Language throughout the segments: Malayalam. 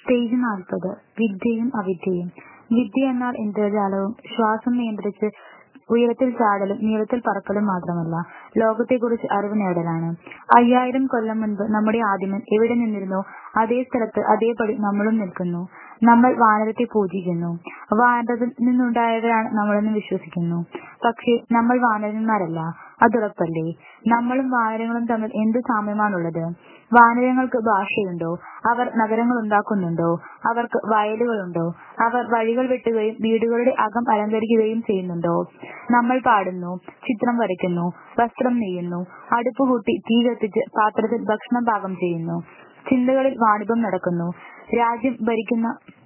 പേജ് നാൽപ്പത് വിദ്യയും അവിദ്യയും വിദ്യ എന്നാൽ ഇന്ദ്രജാലവും ശ്വാസം നിയന്ത്രിച്ച് ഉയരത്തിൽ ചാടലും നീളത്തിൽ പറക്കലും മാത്രമല്ല ലോകത്തെക്കുറിച്ച് അറിവ് നേടലാണ് അയ്യായിരം കൊല്ലം മുൻപ് നമ്മുടെ ആദിമൻ എവിടെ നിന്നിരുന്നോ അതേ സ്ഥലത്ത് അതേപടി നമ്മളും നിൽക്കുന്നു നമ്മൾ വാനരത്തെ പൂജിക്കുന്നു വാനരത്തിൽ നിന്നുണ്ടായവരാണ് നമ്മളെന്ന് വിശ്വസിക്കുന്നു പക്ഷേ നമ്മൾ വാനരന്മാരല്ല അതുറപ്പല്ലേ നമ്മളും വാനരങ്ങളും തമ്മിൽ എന്ത് സാമ്യമാണുള്ളത് വാനരങ്ങൾക്ക് ഭാഷയുണ്ടോ അവർ നഗരങ്ങൾ ഉണ്ടാക്കുന്നുണ്ടോ അവർക്ക് വയലുകളുണ്ടോ അവർ വഴികൾ വെട്ടുകയും വീടുകളുടെ അകം അലങ്കരിക്കുകയും ചെയ്യുന്നുണ്ടോ നമ്മൾ പാടുന്നു ചിത്രം വരയ്ക്കുന്നു വസ്ത്രം നെയ്യുന്നു അടുപ്പ് കൂട്ടി തീ കത്തിച്ച് പാത്രത്തിൽ ഭക്ഷണം പാകം ചെയ്യുന്നു ചിന്തകളിൽ വാണിഭം നടക്കുന്നു രാജ്യം ഭരിക്കുന്ന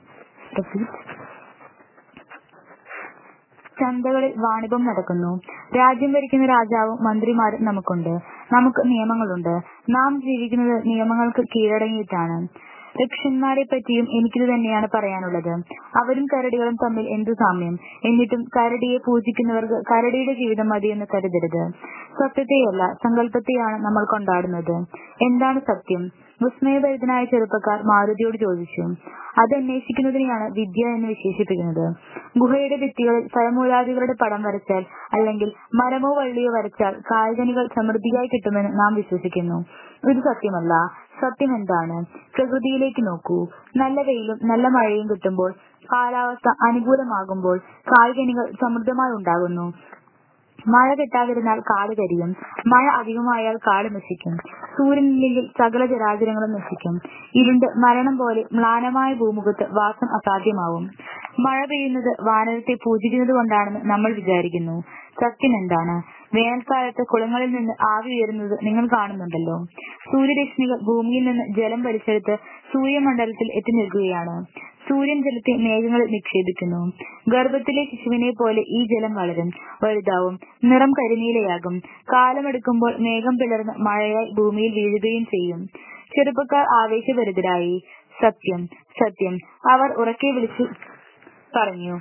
ചന്തകളിൽ വാണിഭം നടക്കുന്നു രാജ്യം ഭരിക്കുന്ന രാജാവും മന്ത്രിമാരും നമുക്കുണ്ട് നമുക്ക് നിയമങ്ങളുണ്ട് നാം ജീവിക്കുന്നത് നിയമങ്ങൾക്ക് കീഴടങ്ങിയിട്ടാണ് ഋക്ഷന്മാരെ പറ്റിയും എനിക്കിത് തന്നെയാണ് പറയാനുള്ളത് അവരും കരടികളും തമ്മിൽ എന്തു സാമ്യം എന്നിട്ടും കരടിയെ പൂജിക്കുന്നവർക്ക് കരടിയുടെ ജീവിതം മതിയെന്ന് കരുതരുത് സത്യത്തെയല്ല സങ്കല്പത്തെയാണ് നമ്മൾ കൊണ്ടാടുന്നത് എന്താണ് സത്യം വിസ്മയഭരിതനായ ചെറുപ്പക്കാർ മാരുതിയോട് ചോദിച്ചു അത് അന്വേഷിക്കുന്നതിനെയാണ് വിദ്യ എന്ന് വിശേഷിപ്പിക്കുന്നത് ഗുഹയുടെ ഭിത്തികളിൽ ഫലമൂലാദികളുടെ പടം വരച്ചാൽ അല്ലെങ്കിൽ മരമോ വള്ളിയോ വരച്ചാൽ കാൽകനികൾ സമൃദ്ധിയായി കിട്ടുമെന്ന് നാം വിശ്വസിക്കുന്നു ഇത് സത്യമല്ല സത്യം എന്താണ് പ്രകൃതിയിലേക്ക് നോക്കൂ നല്ല വെയിലും നല്ല മഴയും കിട്ടുമ്പോൾ കാലാവസ്ഥ അനുകൂലമാകുമ്പോൾ കാൽകനികൾ സമൃദ്ധമായി ഉണ്ടാകുന്നു മഴ കിട്ടാതിരുന്നാൽ കാട് കരിയും മഴ അധികമായാൽ കാട് നശിക്കും സൂര്യനില്ലെങ്കിൽ സകല ജരാചരങ്ങളും നശിക്കും ഇരുണ്ട് മരണം പോലെ മ്ലാനമായ ഭൂമുഖത്ത് വാസം അസാധ്യമാവും മഴ പെയ്യുന്നത് വാനരത്തെ പൂജിക്കുന്നത് കൊണ്ടാണെന്ന് നമ്മൾ വിചാരിക്കുന്നു സത്യം എന്താണ് വേനൽക്കാലത്ത് കുളങ്ങളിൽ നിന്ന് ആവി ഉയരുന്നത് നിങ്ങൾ കാണുന്നുണ്ടല്ലോ സൂര്യരശ്മികൾ ഭൂമിയിൽ നിന്ന് ജലം വലിച്ചെടുത്ത് സൂര്യമണ്ഡലത്തിൽ എത്തി നിൽക്കുകയാണ് സൂര്യൻ ജലത്തെ മേഘങ്ങളിൽ നിക്ഷേപിക്കുന്നു ഗർഭത്തിലെ ശിശുവിനെ പോലെ ഈ ജലം വളരും വലുതാവും നിറം കരിനീലയാകും കാലമെടുക്കുമ്പോൾ മേഘം പിളർന്ന് മഴയായി ഭൂമിയിൽ വീഴുകയും ചെയ്യും ചെറുപ്പക്കാർ ആവേശഭരിതരായി സത്യം സത്യം അവർ ഉറക്കെ വിളിച്ചു പറഞ്ഞു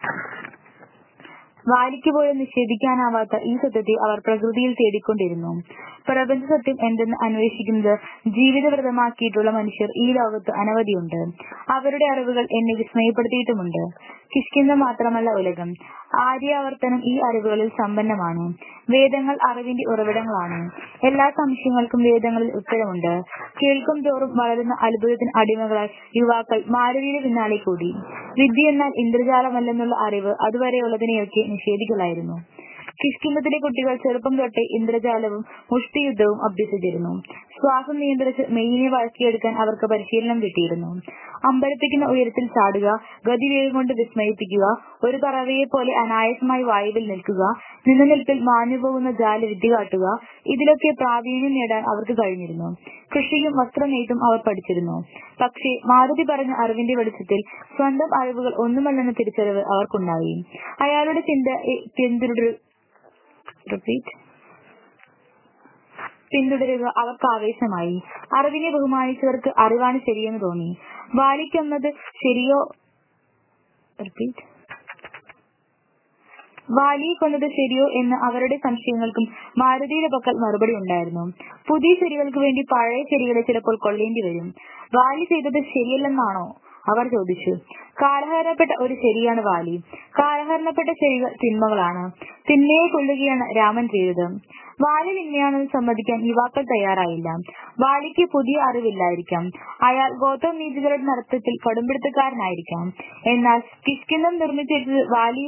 വാലിക്ക് പോലും നിഷേധിക്കാനാവാത്ത ഈ സത്യത്തെ അവർ പ്രകൃതിയിൽ തേടിക്കൊണ്ടിരുന്നു പ്രപഞ്ച സത്യം എന്തെന്ന് അന്വേഷിക്കുന്നത് ജീവിതവ്രതമാക്കിയിട്ടുള്ള മനുഷ്യർ ഈ ലോകത്ത് അനവധിയുണ്ട് അവരുടെ അറിവുകൾ എന്നെ വിസ്മയപ്പെടുത്തിയിട്ടുമുണ്ട് കിഷ്കിന്ത മാത്രമല്ല ഉലകം ആര്യാവർത്തനം ഈ അറിവുകളിൽ സമ്പന്നമാണ് വേദങ്ങൾ അറിവിന്റെ ഉറവിടങ്ങളാണ് എല്ലാ സംശയങ്ങൾക്കും വേദങ്ങളിൽ ഉത്തരമുണ്ട് കേൾക്കും തോറും വളരുന്ന അത്ഭുതത്തിന് അടിമകളായി യുവാക്കൾ മാരുതിയുടെ പിന്നാലെ കൂടി വിദ്യ എന്നാൽ ഇന്ദ്രജാലമല്ലെന്നുള്ള അറിവ് അതുവരെയുള്ളതിനെയൊക്കെ നിഷേധിക്കലായിരുന്നു കിഷ്കിന്ധത്തിലെ കുട്ടികൾ ചെറുപ്പം തൊട്ടേ ഇന്ദ്രജാലവും മുഷ്ടിയുദ്ധവും അഭ്യസിച്ചിരുന്നു ശ്വാസം നിയന്ത്രിച്ച് മെയിനെ വഴക്കിയെടുക്കാൻ അവർക്ക് പരിശീലനം കിട്ടിയിരുന്നു അമ്പരപ്പിക്കുന്ന ഉയരത്തിൽ ചാടുക ഗതിവേഗം കൊണ്ട് വിസ്മയിപ്പിക്കുക ഒരു പറവയെ പോലെ അനായാസമായി വായുവിൽ നിൽക്കുക നിലനിൽപ്പിൽ മാഞ്ഞുപോകുന്ന ജാല വിദ്യ കാട്ടുക ഇതിലൊക്കെ പ്രാവീണ്യം നേടാൻ അവർക്ക് കഴിഞ്ഞിരുന്നു കൃഷിയും വസ്ത്രനെയ്ത്തും അവർ പഠിച്ചിരുന്നു പക്ഷേ മാരുതി പറഞ്ഞ അറിവിന്റെ വെളിച്ചത്തിൽ സ്വന്തം അറിവുകൾ ഒന്നുമല്ലെന്ന തിരിച്ചറിവ് അവർക്കുണ്ടായി അയാളുടെ ചിന്ത പിന്തുടരു റിപ്പീറ്റ് പിന്തുടരുക അവർക്ക് ആവേശമായി അറിവിനെ ബഹുമാനിച്ചവർക്ക് അറിവാണ് ശരിയെന്ന് തോന്നി വാലിക്കുന്നത് ശരിയോ റിപ്പീറ്റ് വാലിയെ കൊന്നത് ശരിയോ എന്ന് അവരുടെ സംശയങ്ങൾക്കും മാരുതിയുടെ പക്കൽ മറുപടി ഉണ്ടായിരുന്നു പുതിയ ശരികൾക്ക് വേണ്ടി പഴയ ശരികളെ ചിലപ്പോൾ കൊള്ളേണ്ടി വരും വാലി ചെയ്തത് ശരിയല്ലെന്നാണോ അവർ ചോദിച്ചു കാലഹരണപ്പെട്ട ഒരു ശരിയാണ് വാലി കാലഹരണപ്പെട്ട ശരികൾ തിന്മകളാണ് തിന്മയെ കൊല്ലുകയാണ് രാമൻ ചെയ്തത് വാലി തിന്മയാണെന്ന് സമ്മതിക്കാൻ യുവാക്കൾ തയ്യാറായില്ല വാലിക്ക് പുതിയ അറിവില്ലായിരിക്കാം അയാൾ ഗൗതം നീതികളുടെ നടത്തത്തിൽ കടുംപിടുത്തക്കാരനായിരിക്കാം എന്നാൽ കിഷ്കിന്ധം നിർമ്മിച്ചെടുത്തത് വാലി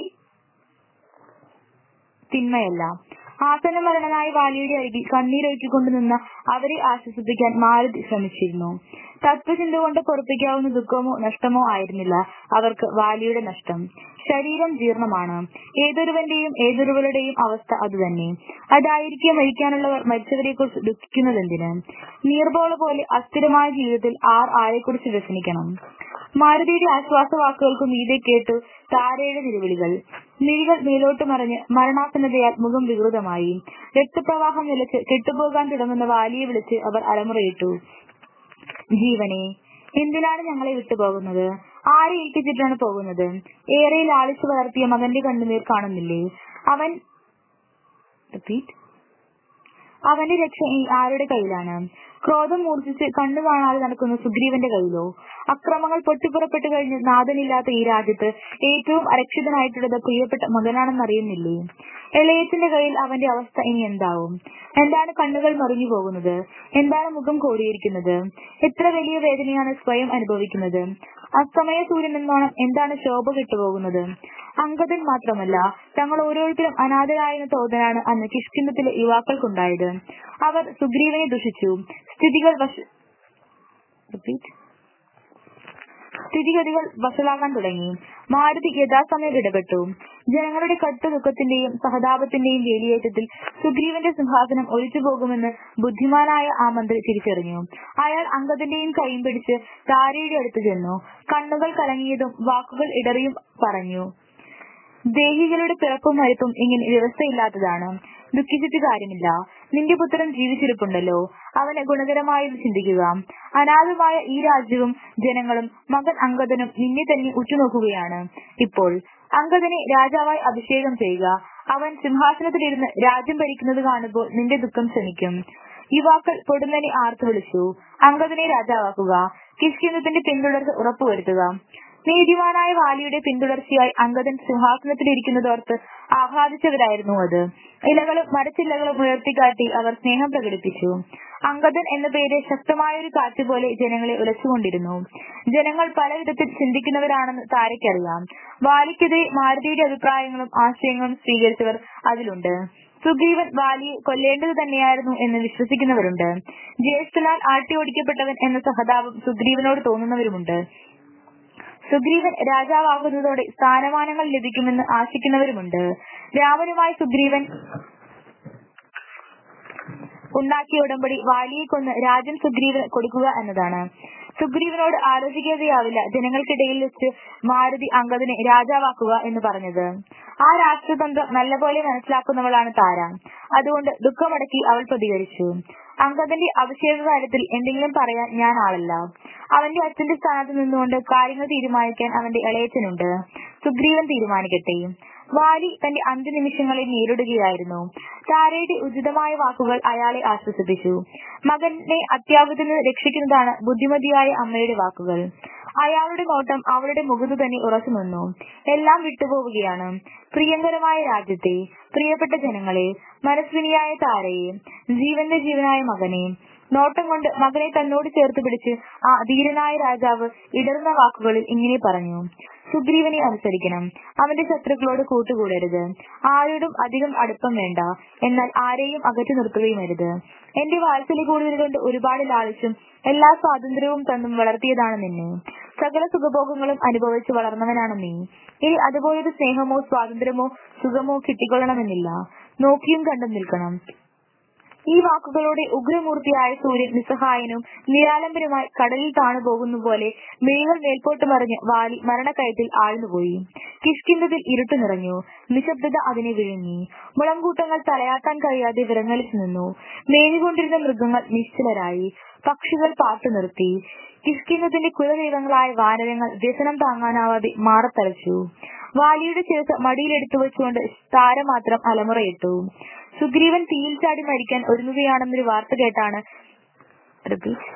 തിന്മയല്ല ആസനമരണനായ വാലിയുടെ അരികിൽ കണ്ണീരൊഴുക്കിക്കൊണ്ടു നിന്ന അവരെ ആശ്വസിപ്പിക്കാൻ മാരുതി ശ്രമിച്ചിരുന്നു തത്വചിന്ത കൊണ്ട് പൊറപ്പിക്കാവുന്ന ദുഃഖമോ നഷ്ടമോ ആയിരുന്നില്ല അവർക്ക് വാലിയുടെ നഷ്ടം ശരീരം ജീർണമാണ് ഏതൊരുവന്റെയും ഏതൊരുവരുടെയും അവസ്ഥ അതുതന്നെ അതായിരിക്കെ മരിക്കാനുള്ളവർ മരിച്ചവരെ കുറിച്ച് ദുഃഖിക്കുന്നതെന്തിന് നീർബോള പോലെ അസ്ഥിരമായ ജീവിതത്തിൽ ആർ ആരെക്കുറിച്ച് വ്യസനിക്കണം മാരുതിയുടെ ആശ്വാസവാക്കുകൾക്ക് മീതെ കേട്ടു താരയുടെ നിലവിളികൾ മിഴികൾ മേലോട്ട് മറിഞ്ഞ് മരണാസന്നതയാൽ മുഖം വികൃതമായി രക്തപ്രവാഹം നിലച്ച് കെട്ടുപോകാൻ തുടങ്ങുന്ന വാലിയെ വിളിച്ച് അവർ അലമുറയിട്ടു ജീവനെ എന്തിനാണ് ഞങ്ങളെ വിട്ടുപോകുന്നത് ആരെ ഏൽപ്പിച്ചിട്ടാണ് പോകുന്നത് ഏറെ ലാളിച്ചു വളർത്തിയ മകന്റെ കണ്ണുനീർ കാണുന്നില്ലേ അവൻ റിപ്പീറ്റ് അവന്റെ രക്ഷ ഈ ആരുടെ കയ്യിലാണ് ക്രോധം മൂർച്ഛിച്ച് കണ്ണു കാണാതെ നടക്കുന്ന സുഗ്രീവന്റെ കയ്യിലോ അക്രമങ്ങൾ പൊട്ടിപ്പുറപ്പെട്ടു കഴിഞ്ഞ് നാഥനില്ലാത്ത ഈ രാജ്യത്ത് ഏറ്റവും അരക്ഷിതനായിട്ടുള്ളത് പ്രിയപ്പെട്ട മകനാണെന്നറിയുന്നില്ലേ എളയച്ചന്റെ കയ്യിൽ അവന്റെ അവസ്ഥ ഇനി എന്താവും എന്താണ് കണ്ണുകൾ മറിഞ്ഞു പോകുന്നത് എന്താണ് മുഖം കോടിയിരിക്കുന്നത് എത്ര വലിയ വേദനയാണ് സ്വയം അനുഭവിക്കുന്നത് അസ്തമയ സൂര്യൻ എന്നോണം എന്താണ് ശോഭ കെട്ടുപോകുന്നത് അങ്കദൻ മാത്രമല്ല തങ്ങൾ ഓരോരുത്തരും അനാഥരായെന്ന തോന്നലാണ് അന്ന് കിഷ്കിന്ധത്തിലെ യുവാക്കൾക്കുണ്ടായത് അവർ സുഗ്രീവനെ ദുഷിച്ചു സ്ഥിതികൾ വശ റിപ്പീറ്റ് സ്ഥിതിഗതികൾ വഷളാകാൻ തുടങ്ങി മാരുതി യഥാസമയം ഇടപെട്ടു ജനങ്ങളുടെ കട്ടു ദുഃഖത്തിന്റെയും സഹതാപത്തിന്റെയും വേലിയേറ്റത്തിൽ സുഗ്രീവന്റെ സിംഹാസനം ഒലിച്ചു പോകുമെന്ന് ബുദ്ധിമാനായ ആ മന്ത്രി തിരിച്ചറിഞ്ഞു അയാൾ അങ്കദന്റെയും കൈയും പിടിച്ച് താരയുടെ അടുത്ത് ചെന്നു കണ്ണുകൾ കലങ്ങിയതും വാക്കുകൾ ഇടറിയും പറഞ്ഞു ദേഹികളുടെ പിറപ്പും മരിപ്പും ഇങ്ങനെ വ്യവസ്ഥയില്ലാത്തതാണ് ദുഃഖിച്ചിട്ട് കാര്യമില്ല നിന്റെ പുത്രൻ ജീവിച്ചിരിപ്പുണ്ടല്ലോ അവന് ഗുണകരമായത് ചിന്തിക്കുക അനാഥമായ ഈ രാജ്യവും ജനങ്ങളും മകൻ അങ്കദനും നിന്നെ തന്നെ ഉറ്റുനോക്കുകയാണ് ഇപ്പോൾ അങ്കദനെ രാജാവായി അഭിഷേകം ചെയ്യുക അവൻ സിംഹാസനത്തിലിരുന്ന് രാജ്യം ഭരിക്കുന്നത് കാണുമ്പോൾ നിന്റെ ദുഃഖം ശമിക്കും യുവാക്കൾ പൊടുന്നനെ ആർത്തു വിളിച്ചു അങ്കദനെ രാജാവാക്കുക കിഷ്കിന്ധത്തിന്റെ പിന്തുടർന്ന് ഉറപ്പുവരുത്തുക നീതിമാനായ വാലിയുടെ പിന്തുടർച്ചയായി അങ്കദൻ സിംഹാസനത്തിലിരിക്കുന്നതോർത്ത് ആഹ്ലാദിച്ചവരായിരുന്നു അത് ഇലകളും മരച്ചില്ലകളും ഉയർത്തിക്കാട്ടി അവർ സ്നേഹം പ്രകടിപ്പിച്ചു അങ്കദൻ എന്ന പേര് ശക്തമായൊരു കാറ്റ് പോലെ ജനങ്ങളെ ഉലച്ചുകൊണ്ടിരുന്നു ജനങ്ങൾ പല വിധത്തിൽ ചിന്തിക്കുന്നവരാണെന്ന് താരയ്ക്കറിയാം വാലിക്കെതിരെ മാരുതിയുടെ അഭിപ്രായങ്ങളും ആശയങ്ങളും സ്വീകരിച്ചവർ അതിലുണ്ട് സുഗ്രീവൻ വാലിയെ കൊല്ലേണ്ടത് തന്നെയായിരുന്നു എന്ന് വിശ്വസിക്കുന്നവരുണ്ട് ജ്യേഷ്ഠനാൽ ആട്ടിയോടിക്കപ്പെട്ടവൻ എന്ന സഹതാപം സുഗ്രീവനോട് തോന്നുന്നവരുമുണ്ട് സുഗ്രീവൻ രാജാവാകുന്നതോടെ സ്ഥാനമാനങ്ങൾ ലഭിക്കുമെന്ന് ആശിക്കുന്നവരുമുണ്ട് രാമനുമായി സുഗ്രീവൻ ഉണ്ടാക്കിയ ഉടമ്പടി വാലിയെ കൊന്ന് രാജ്യം സുഗ്രീവന് കൊടുക്കുക എന്നതാണ് സുഗ്രീവനോട് ആലോചിക്കാതെയാവില്ല ജനങ്ങൾക്കിടയിൽ വെച്ച് മാരുതി അങ്കദനെ രാജാവാക്കുക എന്ന് പറഞ്ഞത് ആ രാഷ്ട്രതന്ത്രം നല്ലപോലെ മനസ്സിലാക്കുന്നവളാണ് താര അതുകൊണ്ട് ദുഃഖമടക്കി അവൾ പ്രതികരിച്ചു അങ്കദന്റെ അഭിഷേക കാര്യത്തിൽ എന്തെങ്കിലും പറയാൻ ഞാൻ ആളല്ല അവന്റെ അച്ഛന്റെ സ്ഥാനത്ത് നിന്നുകൊണ്ട് കാര്യങ്ങൾ തീരുമാനിക്കാൻ അവന്റെ ഇളയച്ചനുണ്ട് സുഗ്രീവൻ തീരുമാനിക്കട്ടെ വാലി തന്റെ അന്ത്യനിമിഷങ്ങളെ നേരിടുകയായിരുന്നു താരയുടെ ഉചിതമായ വാക്കുകൾ അയാളെ ആശ്വസിപ്പിച്ചു മകനെ അത്യാവശ്യത്തിൽ നിന്ന് രക്ഷിക്കുന്നതാണ് ബുദ്ധിമതിയായ അമ്മയുടെ വാക്കുകൾ അയാളുടെ നോട്ടം അവളുടെ മുഖത്ത് തന്നെ ഉറച്ചു നിന്നു എല്ലാം വിട്ടുപോവുകയാണ് പ്രിയങ്കരമായ രാജ്യത്തെ പ്രിയപ്പെട്ട ജനങ്ങളെ മനസ്വിനിയായ താരയെ ജീവന്റെ ജീവനായ മകനെ നോട്ടം കൊണ്ട് മകനെ തന്നോട് ചേർത്ത് പിടിച്ച് ആ ധീരനായ രാജാവ് ഇടർന്ന വാക്കുകളിൽ ഇങ്ങനെ പറഞ്ഞു സുഗ്രീവനെ അനുസരിക്കണം അവന്റെ ശത്രുക്കളോട് കൂട്ടുകൂടരുത് ആരോടും അധികം അടുപ്പം വേണ്ട എന്നാൽ ആരെയും അകറ്റി നിർത്തുകയുമരുത് എന്റെ വാത്സല്യ കൂടുതൽ കൊണ്ട് ഒരുപാട് ലാളിച്ചും എല്ലാ സ്വാതന്ത്ര്യവും തന്നും വളർത്തിയതാണ് നിന്നെ സകല സുഖഭോഗങ്ങളും അനുഭവിച്ച് വളർന്നവനാണ് നീ ഇനി അതുപോലൊരു സ്നേഹമോ സ്വാതന്ത്ര്യമോ സുഖമോ കിട്ടിക്കൊള്ളണമെന്നില്ല നോക്കിയും കണ്ടും നിൽക്കണം ഈ വാക്കുകളോടെ ഉഗ്രമൂർത്തിയായ സൂര്യൻ നിസ്സഹായനും നിരാലംബനുമായി കടലിൽ താണു പോകുന്ന പോലെ മേഘങ്ങൾ മേൽപോട്ട് മറിഞ്ഞ് വാലി മരണക്കയത്തിൽ ആഴ്ന്നുപോയി കിഷ്കിന്ധത്തിൽ ഇരുട്ട് നിറഞ്ഞു നിശബ്ദത അതിനെ വിഴുങ്ങി മുളംകൂട്ടങ്ങൾ തലയാട്ടാൻ കഴിയാതെ വിറങ്ങലിച്ചു നിന്നു മേഞ്ഞുകൊണ്ടിരുന്ന മൃഗങ്ങൾ നിശ്ചലരായി പക്ഷികൾ പാട്ടു നിർത്തി കിഷ്കിന്ധത്തിന്റെ കുലദൈവങ്ങളായ വാനരങ്ങൾ വ്യസനം താങ്ങാനാവാതെ മാറത്തലച്ചു വാലിയുടെ ശിരസ് മടിയിലെടുത്തു വെച്ചുകൊണ്ട് താര മാത്രം അലമുറയിട്ടു സുഗ്രീവൻ തീയിൽ ചാടി മരിക്കാൻ ഒരുങ്ങുകയാണെന്നൊരു വാർത്ത കേട്ടാണ് റിപ്പീറ്റ്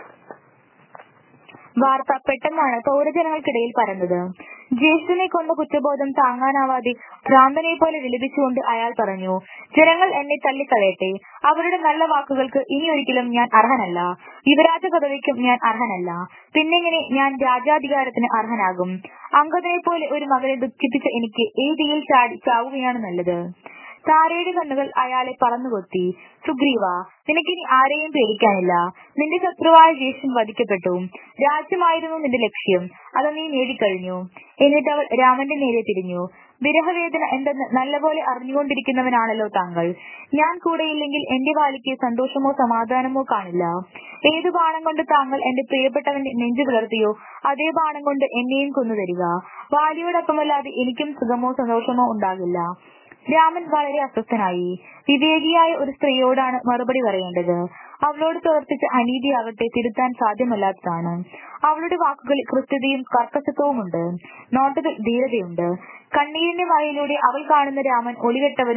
വാർത്ത പെട്ടെന്നാണ് പൗരജനങ്ങൾക്കിടയിൽ പരന്നത് ജ്യേഷ്ഠനെ കൊണ്ട കുറ്റബോധം താങ്ങാനാവാതെ ഭ്രാന്തനെ പോലെ വിലപിച്ചുകൊണ്ട് അയാൾ പറഞ്ഞു ജനങ്ങൾ എന്നെ തള്ളിക്കളയട്ടെ അവരുടെ നല്ല വാക്കുകൾക്ക് ഇനി ഒരിക്കലും ഞാൻ അർഹനല്ല യുവരാജ പദവിക്കും ഞാൻ അർഹനല്ല പിന്നെങ്ങനെ ഞാൻ രാജാധികാരത്തിന് അർഹനാകും അങ്കദനെ പോലെ ഒരു മകനെ ദുഃഖിപ്പിച്ച എനിക്ക് ഈ തീയിൽ ചാടി ചാവുകയാണ് നല്ലത് താരയുടെ കണ്ണുകൾ അയാളെ പറന്നുകൊത്തി സുഗ്രീവ നിനക്കിനി ആരെയും പേടിക്കാനില്ല നിന്റെ ശത്രുവായ ജ്യേഷ്ഠൻ വധിക്കപ്പെട്ടു രാജ്യമായിരുന്നു നിന്റെ ലക്ഷ്യം അത് നീ നേടിക്കഴിഞ്ഞു എന്നിട്ട് അവൾ രാമന്റെ നേരെ തിരിഞ്ഞു വിരഹവേദന എന്തെന്ന് നല്ലപോലെ അറിഞ്ഞുകൊണ്ടിരിക്കുന്നവനാണല്ലോ താങ്കൾ ഞാൻ കൂടെയില്ലെങ്കിൽ എന്റെ വാലിക്ക് സന്തോഷമോ സമാധാനമോ കാണില്ല ഏതു ബാണം കൊണ്ട് താങ്കൾ എന്റെ പ്രിയപ്പെട്ടവന്റെ നെഞ്ചു പിളർത്തിയോ അതേ ബാണം കൊണ്ട് എന്നെയും കൊന്നുതരിക വാലിയോടൊപ്പമല്ലാതെ എനിക്കും സുഖമോ സന്തോഷമോ ഉണ്ടാകില്ല രാമൻ വളരെ അസ്വസ്ഥനായി വിവേകിയായ ഒരു സ്ത്രീയോടാണ് മറുപടി പറയേണ്ടത് അവളോട് പ്രവർത്തിച്ച അനീതിയാകട്ടെ തിരുത്താൻ സാധ്യമല്ലാത്തതാണ് അവളുടെ വാക്കുകളിൽ കൃത്യതയും കർക്കശത്വവുമുണ്ട് നോട്ടത്തിൽ ധീരതയുണ്ട് കണ്ണീരിന്റെ വായിലൂടെ അവൾ കാണുന്ന രാമൻ ഒളികെട്ടവനും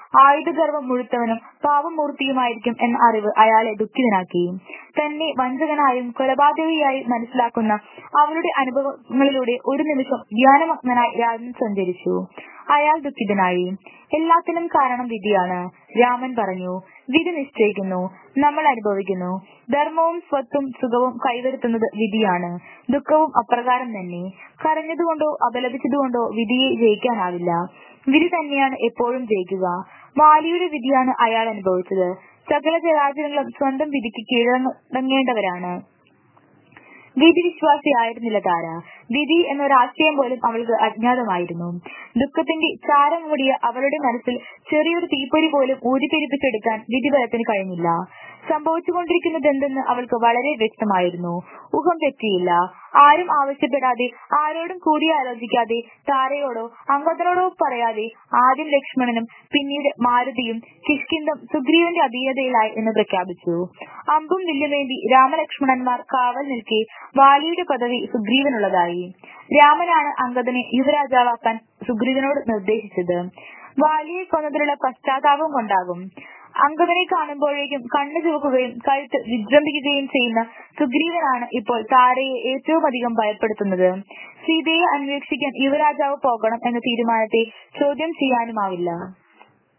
ആയുധഗർവം മുഴുത്തവനും പാപമൂർത്തിയുമായിരിക്കും എന്ന അറിവ് അയാളെ ദുഃഖിതനാക്കി തന്നെ വഞ്ചകനായും കൊലപാതകിയായും മനസ്സിലാക്കുന്ന അവളുടെ അനുഭവങ്ങളിലൂടെ ഒരു നിമിഷം ധ്യാനമഗ്നനായി രാമൻ സഞ്ചരിച്ചു അയാൾ ദുഃഖിതനായി എല്ലാത്തിനും കാരണം വിധിയാണ് രാമൻ പറഞ്ഞു വിധി നിശ്ചയിക്കുന്നു നമ്മൾ അനുഭവിക്കുന്നു ധർമ്മവും സ്വത്തും സുഖവും കൈവരുത്തുന്നത് വിധിയാണ് ദുഃഖവും അപ്രകാരം തന്നെ കരഞ്ഞതുകൊണ്ടോ അപലപിച്ചതുകൊണ്ടോ വിധിയെ ജയിക്കാനാവില്ല വിധി തന്നെയാണ് എപ്പോഴും ജയിക്കുക വാലിയുടെ വിധിയാണ് അയാൾ അനുഭവിച്ചത് സകല ചരാചരങ്ങളും സ്വന്തം വിധിക്ക് കീഴടങ്ങേണ്ടവരാണ് വിധി വിശ്വാസിയായിരുന്നില്ല താര വിധി എന്നൊരാശയം പോലും അവൾക്ക് അജ്ഞാതമായിരുന്നു ദുഃഖത്തിന്റെ ചാരം മൂടിയ അവളുടെ മനസ്സിൽ ചെറിയൊരു തീപ്പൊരി പോലും ഊതിപ്പെരിപ്പിച്ചെടുക്കാൻ വിധിബലത്തിന് കഴിഞ്ഞില്ല സംഭവിച്ചുകൊണ്ടിരിക്കുന്നതെന്തെന്ന് അവൾക്ക് വളരെ വ്യക്തമായിരുന്നു ഊഹം തെറ്റിയില്ല ആരും ആവശ്യപ്പെടാതെ ആരോടും കൂടിയാലോചിക്കാതെ താരയോടോ അംഗദനോടോ പറയാതെ ആദ്യം ലക്ഷ്മണനും പിന്നീട് മാരുതിയും കിഷ്കിന്ധം സുഗ്രീവന്റെ അധീനതയിലായി എന്ന് പ്രഖ്യാപിച്ചു അമ്പും വില്ലുമേന്തി രാമലക്ഷ്മണന്മാർ കാവൽ നിൽക്കെ വാലിയുടെ പദവി സുഗ്രീവനുള്ളതായി രാമനാണ് അംഗദനെ യുവരാജാവാക്കാൻ സുഗ്രീവനോട് നിർദ്ദേശിച്ചത് വാലിയെ കൊന്നതിലുള്ള പശ്ചാത്താപം കൊണ്ടാകും അംഗദനെ കാണുമ്പോഴേക്കും കണ്ണു ചുവക്കുകയും കഴുത്ത് വിജൃംഭിക്കുകയും ചെയ്യുന്ന സുഗ്രീവനാണ് ഇപ്പോൾ താരയെ ഏറ്റവും അധികം ഭയപ്പെടുത്തുന്നത് സീതയെ അന്വേഷിക്കാൻ യുവരാജാവ് പോകണം എന്ന തീരുമാനത്തെ ചോദ്യം ചെയ്യാനുമാവില്ല